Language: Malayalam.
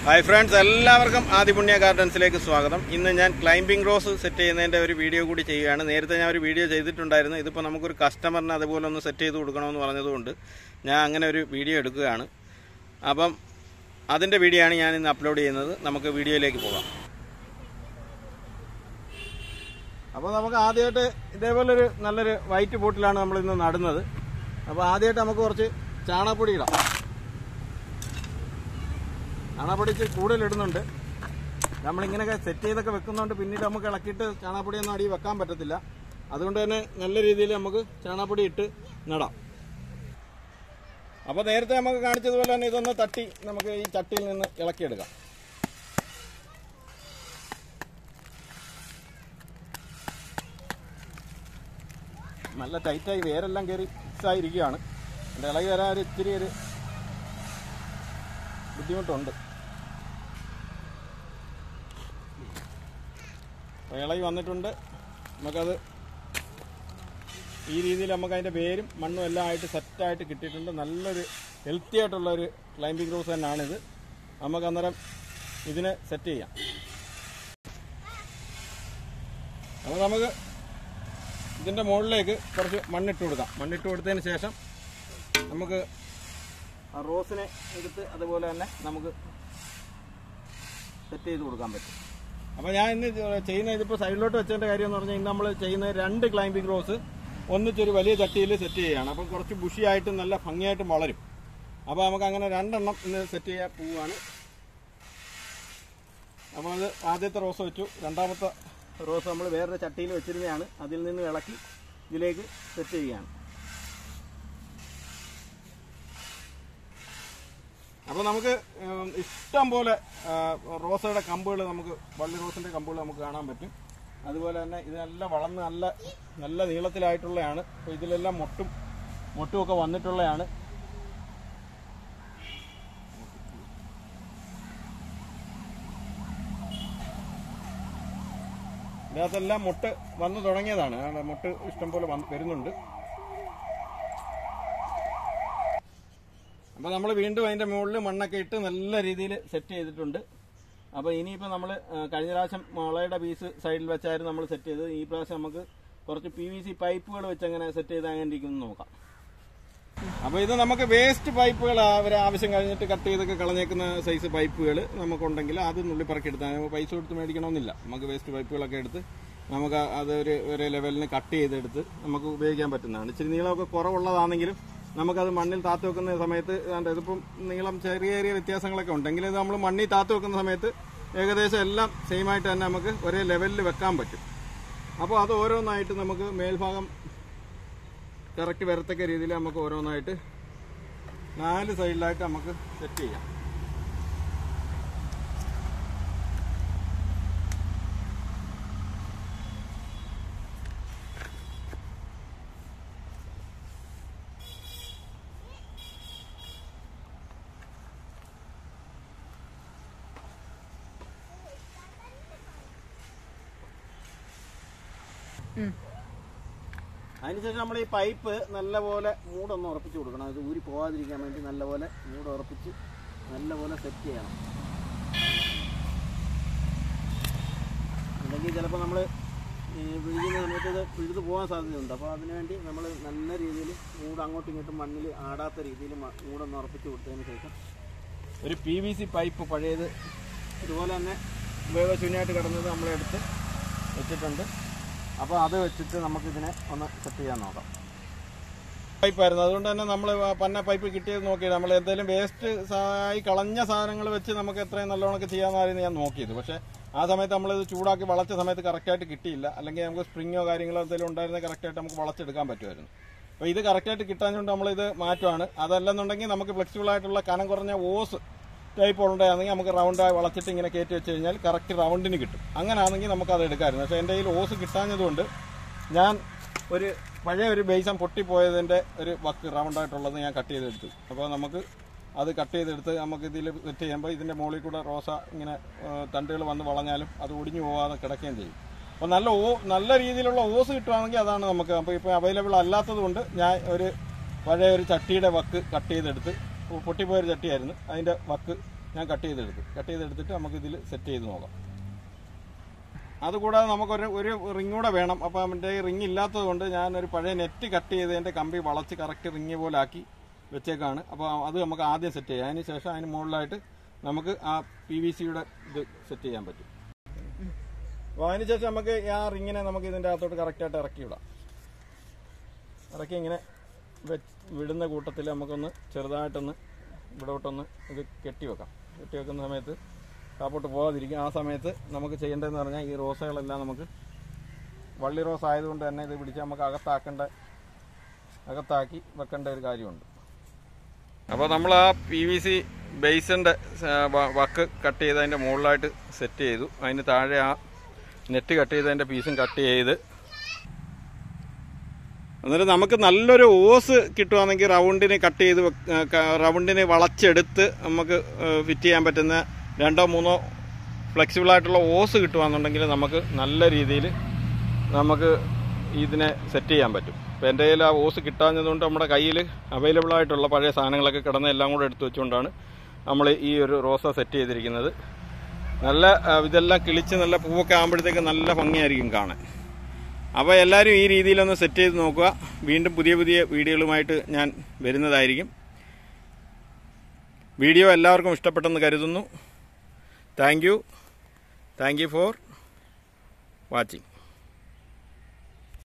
ഹായ് ഫ്രണ്ട്സ് എല്ലാവർക്കും ആദിപുണ്യ ഗാർഡൻസിലേക്ക് സ്വാഗതം ഇന്ന് ഞാൻ ക്ലൈംബിംഗ് റോസ് സെറ്റ് ചെയ്യുന്നതിൻ്റെ ഒരു വീഡിയോ കൂടി ചെയ്യുകയാണ് നേരത്തെ ഞാൻ ഒരു വീഡിയോ ചെയ്തിട്ടുണ്ടായിരുന്നു ഇതിപ്പോൾ നമുക്കൊരു കസ്റ്റമറിന് അതുപോലെ ഒന്ന് സെറ്റ് ചെയ്ത് കൊടുക്കണമെന്ന് പറഞ്ഞതുകൊണ്ട് ഞാൻ അങ്ങനെ ഒരു വീഡിയോ എടുക്കുകയാണ് അപ്പം അതിൻ്റെ വീഡിയോ ആണ് ഞാൻ ഇന്ന് അപ്ലോഡ് ചെയ്യുന്നത് നമുക്ക് വീഡിയോയിലേക്ക് പോകാം അപ്പോൾ നമുക്ക് ആദ്യമായിട്ട് ഇതേപോലൊരു നല്ലൊരു വൈറ്റ് ബോട്ടിലാണ് നമ്മൾ ഇന്ന് നടുന്നത് അപ്പോൾ ആദ്യമായിട്ട് നമുക്ക് കുറച്ച് ചാണകപ്പൊടി ഇടാം ചാണകപ്പൊടി ഇച്ചിരി കൂടുതൽ ഇടുന്നുണ്ട് നമ്മളിങ്ങനെയൊക്കെ സെറ്റ് ചെയ്തൊക്കെ വെക്കുന്നതുകൊണ്ട് പിന്നീട് നമുക്ക് ഇളക്കിയിട്ട് ചാണകപ്പൊടിയൊന്നും അടി വെക്കാൻ പറ്റത്തില്ല അതുകൊണ്ട് തന്നെ നല്ല രീതിയിൽ നമുക്ക് ചാണകപ്പൊടി ഇട്ട് നടാം അപ്പോൾ നേരത്തെ നമുക്ക് കാണിച്ചതുപോലെ തന്നെ ഇതൊന്ന് തട്ടി നമുക്ക് ഈ ചട്ടിയിൽ നിന്ന് ഇളക്കിയെടുക്കാം നല്ല ടൈറ്റായി വേരെല്ലാം കയറി ഫിക്സായിരിക്കുകയാണ് എൻ്റെ ഇളകി വരാൻ ഒരു ഇത്തിരി ഒരു ബുദ്ധിമുട്ടുണ്ട് അപ്പോൾ ഇളകി വന്നിട്ടുണ്ട് നമുക്കത് ഈ രീതിയിൽ നമുക്ക് അതിൻ്റെ വേരും മണ്ണും എല്ലാം ആയിട്ട് സെറ്റായിട്ട് കിട്ടിയിട്ടുണ്ട് നല്ലൊരു ഹെൽത്തി ആയിട്ടുള്ള ഒരു ക്ലൈംബിംഗ് റോസ് തന്നെയാണിത് നമുക്ക് അന്നേരം ഇതിനെ സെറ്റ് ചെയ്യാം അപ്പോൾ നമുക്ക് ഇതിൻ്റെ മുകളിലേക്ക് കുറച്ച് മണ്ണിട്ട് കൊടുക്കാം മണ്ണിട്ട് കൊടുത്തതിന് ശേഷം നമുക്ക് ആ റോസിനെ എടുത്ത് അതുപോലെ തന്നെ നമുക്ക് സെറ്റ് ചെയ്ത് കൊടുക്കാൻ പറ്റും അപ്പോൾ ഞാൻ ഇന്ന് ചെയ്യുന്ന ഇതിപ്പോൾ സൈഡിലോട്ട് വെച്ചതിൻ്റെ കാര്യം എന്ന് പറഞ്ഞാൽ ഇന്ന് നമ്മൾ ചെയ്യുന്ന രണ്ട് ക്ലൈംബിംഗ് റോസ് ഒന്നിച്ചൊരു വലിയ ചട്ടിയിൽ സെറ്റ് ചെയ്യുകയാണ് അപ്പം കുറച്ച് ബുഷിയായിട്ട് നല്ല ഭംഗിയായിട്ടും വളരും അപ്പോൾ നമുക്ക് അങ്ങനെ രണ്ടെണ്ണം ഇന്ന് സെറ്റ് ചെയ്യാൻ പോവുകയാണ് അപ്പോൾ അത് ആദ്യത്തെ റോസ് വെച്ചു രണ്ടാമത്തെ റോസ് നമ്മൾ വേറൊരു ചട്ടിയിൽ വെച്ചിരുന്നതാണ് അതിൽ നിന്ന് ഇളക്കി ഇതിലേക്ക് സെറ്റ് ചെയ്യുകയാണ് അപ്പോൾ നമുക്ക് ഉം, ഇഷ്ടം പോലെ ആ, റോസയുടെ കമ്പുകൾ നമുക്ക് വള്ളി റോസിന്റെ കമ്പുകൾ നമുക്ക് കാണാൻ പറ്റും അതുപോലെ തന്നെ ഇതെല്ലാം വളർന്ന് നല്ല നല്ല നീളത്തിലായിട്ടുള്ളതാണ് അപ്പോൾ ഇതിലെല്ലാം മൊട്ടും മൊട്ടും ഒക്കെ വന്നിട്ടുള്ളതാണ് ഇതിനകത്തെല്ലാം മുട്ട് വന്നു തുടങ്ങിയതാണ് കാരണം മുട്ട് ഇഷ്ടം പോലെ വന്ന് വരുന്നുണ്ട് അപ്പോൾ നമ്മൾ വീണ്ടും അതിൻ്റെ മുകളിൽ മണ്ണൊക്കെ ഇട്ട് നല്ല രീതിയിൽ സെറ്റ് ചെയ്തിട്ടുണ്ട് അപ്പോൾ ഇനിയിപ്പോൾ നമ്മൾ കഴിഞ്ഞ പ്രാവശ്യം മുളയുടെ പീസ് സൈഡിൽ വെച്ചായിരുന്നു നമ്മൾ സെറ്റ് ചെയ്തത് ഈ പ്രാവശ്യം നമുക്ക് കുറച്ച് പി വി സി പൈപ്പുകൾ വെച്ച് എങ്ങനെ സെറ്റ് ചെയ്ത് അങ്ങനെ ഇരിക്കുന്നു നോക്കാം അപ്പോൾ ഇത് നമുക്ക് വേസ്റ്റ് പൈപ്പുകൾ അവർ ആവശ്യം കഴിഞ്ഞിട്ട് കട്ട് ചെയ്തൊക്കെ കളഞ്ഞേക്കുന്ന സൈസ് പൈപ്പുകൾ നമുക്കുണ്ടെങ്കിൽ അത് നുള്ളിപ്പറക്കി എടുത്താൽ നമുക്ക് പൈസ കൊടുത്ത് മേടിക്കണമെന്നില്ല നമുക്ക് വേസ്റ്റ് പൈപ്പുകളൊക്കെ എടുത്ത് നമുക്ക് അത് ഒരു ഒരു ലെവലിന് കട്ട് ചെയ്തെടുത്ത് നമുക്ക് ഉപയോഗിക്കാൻ പറ്റുന്നതാണ് ഇച്ചിരി നീളമൊക്കെ കുറവുള്ളതാണെങ്കിലും നമുക്കത് മണ്ണിൽ താത്ത് വെക്കുന്ന സമയത്ത് ഏതാണ്ട് ഇതിപ്പം നീളം ചെറിയ ചെറിയ വ്യത്യാസങ്ങളൊക്കെ ഉണ്ടെങ്കിൽ ഇത് നമ്മൾ മണ്ണിൽ താത്ത് വെക്കുന്ന സമയത്ത് ഏകദേശം എല്ലാം സെയിം ആയിട്ട് തന്നെ നമുക്ക് ഒരേ ലെവലിൽ വെക്കാൻ പറ്റും അപ്പോൾ അത് ഓരോന്നായിട്ട് നമുക്ക് മേൽഭാഗം കറക്റ്റ് വരത്തക്ക രീതിയിൽ നമുക്ക് ഓരോന്നായിട്ട് നാല് സൈഡിലായിട്ട് നമുക്ക് സെറ്റ് ചെയ്യാം അതിനുശേഷം നമ്മൾ ഈ പൈപ്പ് നല്ലപോലെ മൂടൊന്ന് ഉറപ്പിച്ച് കൊടുക്കണം അത് ഊരി പോകാതിരിക്കാൻ വേണ്ടി നല്ലപോലെ മൂട് ഉറപ്പിച്ച് നല്ലപോലെ സെറ്റ് ചെയ്യണം അല്ലെങ്കിൽ ചിലപ്പോൾ നമ്മൾ വിഴുകുന്ന സമയത്ത് ഇത് പിഴുതു പോകാൻ സാധ്യതയുണ്ട് അപ്പോൾ അതിനുവേണ്ടി നമ്മൾ നല്ല രീതിയിൽ മൂട് അങ്ങോട്ടും ഇങ്ങോട്ടും മണ്ണിൽ ആടാത്ത രീതിയിൽ മൂടൊന്ന് ഉറപ്പിച്ച് കൊടുത്തതിന് ശേഷം ഒരു പി വി സി പൈപ്പ് പഴയത് ഇതുപോലെ തന്നെ ഉപയോഗശൂന്യമായിട്ട് കിടന്നത് നമ്മളെടുത്ത് വെച്ചിട്ടുണ്ട് അപ്പോൾ അത് വെച്ചിട്ട് നമുക്കിതിനെ ഒന്ന് സെറ്റ് ചെയ്യാൻ നോക്കാം പൈപ്പായിരുന്നു അതുകൊണ്ട് തന്നെ നമ്മൾ പന്ന പൈപ്പ് കിട്ടിയത് നോക്കിയത് നമ്മൾ എന്തെങ്കിലും വേസ്റ്റ് ആയി കളഞ്ഞ സാധനങ്ങൾ വെച്ച് നമുക്ക് എത്രയും നല്ലോണമൊക്കെ ചെയ്യാമെന്നായിരുന്നു ഞാൻ നോക്കിയത് പക്ഷേ ആ സമയത്ത് നമ്മളിത് ചൂടാക്കി വളച്ച സമയത്ത് കറക്റ്റായിട്ട് കിട്ടിയില്ല അല്ലെങ്കിൽ നമുക്ക് സ്പ്രിങ്ങോ കാര്യങ്ങളോ എന്തെങ്കിലും ഉണ്ടായിരുന്ന കറക്റ്റായിട്ട് നമുക്ക് വളച്ചെടുക്കാൻ പറ്റുമായിരുന്നു അപ്പോൾ ഇത് കറക്റ്റായിട്ട് കിട്ടാഞ്ഞുകൊണ്ട് നമ്മളിത് മാറ്റുവാണ് അതല്ലെന്നുണ്ടെങ്കിൽ നമുക്ക് ഫ്ലെക്സിബിൾ ആയിട്ടുള്ള കനം കുറഞ്ഞ ഓസ് ടൈപ്പ് ഉണ്ടായിരുന്നെങ്കിൽ നമുക്ക് റൗണ്ടായി വളച്ചിട്ട് ഇങ്ങനെ കയറ്റി വെച്ച് കഴിഞ്ഞാൽ കറക്റ്റ് റൗണ്ടിന് കിട്ടും അങ്ങനെ ആണെങ്കിൽ നമുക്ക് അത് എടുക്കാമായിരുന്നു പക്ഷേ എൻ്റെ കയ്യിൽ ഓസ് കിട്ടാഞ്ഞതുകൊണ്ട് ഞാൻ ഒരു പഴയ ഒരു ബേസം പൊട്ടിപ്പോയതിൻ്റെ ഒരു വക്ക് റൗണ്ടായിട്ടുള്ളത് ഞാൻ കട്ട് ചെയ്തെടുത്തു അപ്പോൾ നമുക്ക് അത് കട്ട് ചെയ്തെടുത്ത് നമുക്ക് ഇതിൽ സെറ്റ് ചെയ്യുമ്പോൾ ഇതിൻ്റെ മുകളിൽ കൂടെ റോസ ഇങ്ങനെ തണ്ടുകൾ വന്ന് വളഞ്ഞാലും അത് ഒടിഞ്ഞു പോകാതെ കിടക്കുകയും ചെയ്യും അപ്പോൾ നല്ല ഓ നല്ല രീതിയിലുള്ള ഓസ് കിട്ടുവാണെങ്കിൽ അതാണ് നമുക്ക് അപ്പോൾ ഇപ്പോൾ അവൈലബിൾ അല്ലാത്തത് കൊണ്ട് ഞാൻ ഒരു പഴയ ഒരു ചട്ടിയുടെ വക്ക് കട്ട് ചെയ്തെടുത്ത് പൊട്ടിപ്പോയൊരു ചട്ടിയായിരുന്നു അതിൻ്റെ വക്ക് ഞാൻ കട്ട് ചെയ്തെടുത്തു കട്ട് ചെയ്തെടുത്തിട്ട് നമുക്ക് ഇതിൽ സെറ്റ് ചെയ്ത് നോക്കാം അതുകൂടാതെ നമുക്കൊരു ഒരു റിങ് കൂടെ വേണം അപ്പോൾ എൻ്റെ റിങ് ഇല്ലാത്തത് കൊണ്ട് ഞാനൊരു പഴയ നെറ്റ് കട്ട് ചെയ്തതിൻ്റെ കമ്പി വളച്ച് കറക്റ്റ് റിങ് പോലെ ആക്കി വെച്ചേക്കാണ് അപ്പോൾ അത് നമുക്ക് ആദ്യം സെറ്റ് ചെയ്യാം അതിന് ശേഷം അതിന് മുകളിലായിട്ട് നമുക്ക് ആ പി വി സിയുടെ ഇത് സെറ്റ് ചെയ്യാൻ പറ്റും അപ്പോൾ അതിന് ശേഷം നമുക്ക് ആ റിങ്ങിനെ നമുക്ക് ഇതിൻ്റെ അകത്തോട്ട് കറക്റ്റായിട്ട് ഇറക്കി വിടാം ഇറക്കി ഇങ്ങനെ വെച്ച് വിടുന്ന കൂട്ടത്തിൽ നമുക്കൊന്ന് ചെറുതായിട്ടൊന്ന് ഇവിടോട്ടൊന്ന് ഇത് കെട്ടി വെക്കാം കെട്ടി വെക്കുന്ന സമയത്ത് കാപ്പോട്ട് പോകാതിരിക്കും ആ സമയത്ത് നമുക്ക് ചെയ്യേണ്ടതെന്ന് പറഞ്ഞാൽ ഈ റോസകളെല്ലാം നമുക്ക് വള്ളി റോസ് ആയതുകൊണ്ട് തന്നെ ഇത് പിടിച്ച് നമുക്ക് അകത്താക്കേണ്ട അകത്താക്കി വെക്കേണ്ട ഒരു കാര്യമുണ്ട് അപ്പോൾ നമ്മൾ ആ പി വി സി ബേസിൻ്റെ വക്ക് കട്ട് ചെയ്ത് അതിൻ്റെ മുകളിലായിട്ട് സെറ്റ് ചെയ്തു അതിന് താഴെ ആ നെറ്റ് കട്ട് ചെയ്തതിൻ്റെ പീസും കട്ട് ചെയ്ത് എന്നിട്ട് നമുക്ക് നല്ലൊരു ഓസ് കിട്ടുവാണെങ്കിൽ റൗണ്ടിന് കട്ട് ചെയ്ത് വെക്ക- ആ, ക- റൗണ്ടിന് വളച്ചെടുത്ത് നമുക്ക് ഫിറ്റ് ചെയ്യാൻ പറ്റുന്ന രണ്ടോ മൂന്നോ ഫ്ലെക്സിബിൾ ആയിട്ടുള്ള ഓസ് കിട്ടുവാന്നുണ്ടെങ്കിൽ നമുക്ക് നല്ല രീതിയിൽ നമുക്ക് ഇതിനെ സെറ്റ് ചെയ്യാൻ പറ്റും ഇപ്പോൾ എൻ്റെ കയ്യിൽ ആ ഓസ് കിട്ടാഞ്ഞതുകൊണ്ട് നമ്മുടെ കയ്യിൽ അവൈലബിൾ ആയിട്ടുള്ള പഴയ സാധനങ്ങളൊക്കെ കിടന്ന് എല്ലാം കൂടെ എടുത്തു വെച്ചുകൊണ്ടാണ് നമ്മൾ ഈ ഒരു റോസ സെറ്റ് ചെയ്തിരിക്കുന്നത് നല്ല ആ, ഇതെല്ലാം കിളിച്ച് നല്ല പൂവൊക്കെ ആകുമ്പോഴത്തേക്ക് നല്ല ഭംഗിയായിരിക്കും കാണാൻ അപ്പോൾ എല്ലാവരും ഈ രീതിയിലൊന്ന് സെറ്റ് ചെയ്ത് നോക്കുക വീണ്ടും പുതിയ പുതിയ വീഡിയോകളുമായിട്ട് ഞാൻ വരുന്നതായിരിക്കും വീഡിയോ എല്ലാവർക്കും ഇഷ്ടപ്പെട്ടെന്ന് കരുതുന്നു thank you thank you for watching